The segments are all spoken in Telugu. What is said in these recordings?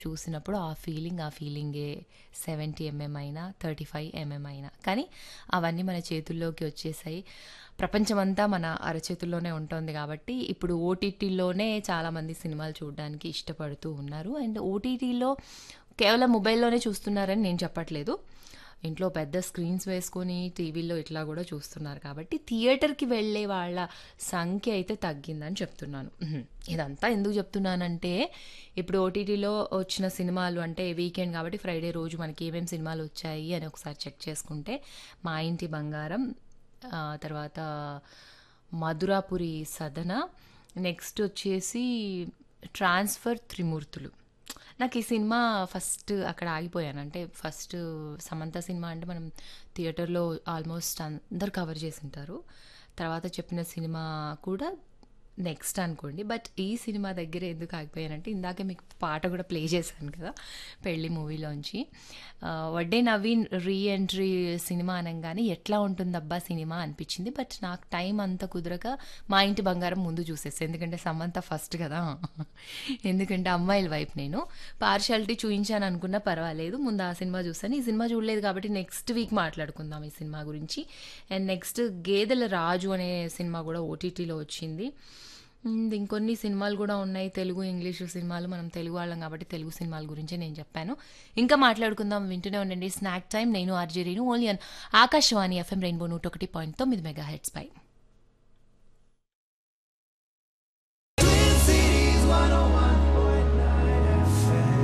చూసినప్పుడు ఆ ఫీలింగ్, ఆ ఫీలింగే 70 ఎంఎం అయినా, 35 ఎంఎం అయినా. కానీ అవన్నీ మన చేతుల్లోకి వచ్చేసాయి. ప్రపంచమంతా మన అరచేతుల్లోనే ఉంటోంది గాబట్టి, ఇప్పుడు ఓటీటీలోనే చాలామంది సినిమాలు చూడడానికి ఇష్టపడుతూ ఉన్నారు. అండ్ ఓటీటీలో కేవలం మొబైల్‌లోనే చూస్తున్నారని నేను చెప్పట్లేదు. ఇంట్లో పెద్ద స్క్రీన్స్ వేసుకొని టీవీల్లో ఇట్లా గూడా చూస్తున్నారు కాబట్టి, థియేటర్‌కి వెళ్ళే వాళ్ళ సంఖ్య అయితే తగ్గిందని చెప్తున్నాను. హుహు. ఇదంతా ఎందుకు చెప్తున్నానంటే, ఇప్పుడు ఓటీటీలో వచ్చిన సినిమాలు అంటే వీకెండ్ కాబట్టి ఫ్రైడే రోజు మనకి ఏమేం సినిమాలొచ్చాయి అని ఒకసారి చెక్ చేసుకుంటే, 'మా ఇంటి బంగారం' ఆహ్, తర్వాత 'మధురాపురి సదన', నెక్స్ట్ వచ్చేసి 'ట్రాన్స్‌ఫర్ త్రిమూర్తులు.' నాకు ఈ సినిమా ఫస్ట్ అక్కడ ఆగిపోయాను. అంటే ఫస్ట్ 'సమంత' సినిమా అంటే మనం థియేటర్‌లో ఆల్మోస్ట్ అందరూ కవర్ చేసుంటారు. తర్వాత చెప్పిన సినిమా కూడా నెక్స్ట్ అనుకోండి. బట్ ఈ సినిమా దగ్గర ఎందుకు ఆగిపోయానంటే, ఇందాకే మీకు పాట గూడా ప్లే చేశాను కదా! 'పెళ్లి' మూవీలోంచి. ఆహ్, 'వడ్డే నవీన్' రీ ఎంట్రీ సినిమా అనంగానే ఎట్లా ఉంటుందబ్బా సినిమా అనిపిచ్చింది. బట్ నాకు టైం అంతా కుదరక 'మా ఇంటి బంగారం' ముందు చూసేసా. ఎందుకంటే సమంత ఫస్ట్ కదా! ఎందుకంటే అమ్మాయిల వైపు నేను. పార్షియాలిటీ చూయించాననుకున్నా పర్వాలేదు. ముందు ఆ సినిమా చూసాను. ఈ సినిమా చూడలేదు కాబట్టి నెక్స్ట్ వీక్ మాట్లాడుకుందాం ఈ సినిమా గురించి. అండ్ నెక్స్ట్ 'గేదెల రాజు' అనే సినిమా గూడా ఓటీటీలో వచ్చింది. హ్మ్. ఇంకొన్ని సినిమాలు గూడా ఉన్నాయి. తెలుగు, ఇంగ్లీషు సినిమాలు. మనం తెలుగు వాళ్ళం కాబట్టి తెలుగు సినిమాల గురించే నేను చెప్పాను. ఇంకా మాట్లాడుకుందాం. వింటూనే ఉండండి. Snack time. నేను RJ Reenu. Only on Akashvani FM Rainbow 101.9 megahertz పై.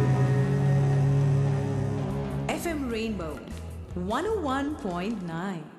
FM Rainbow 101.9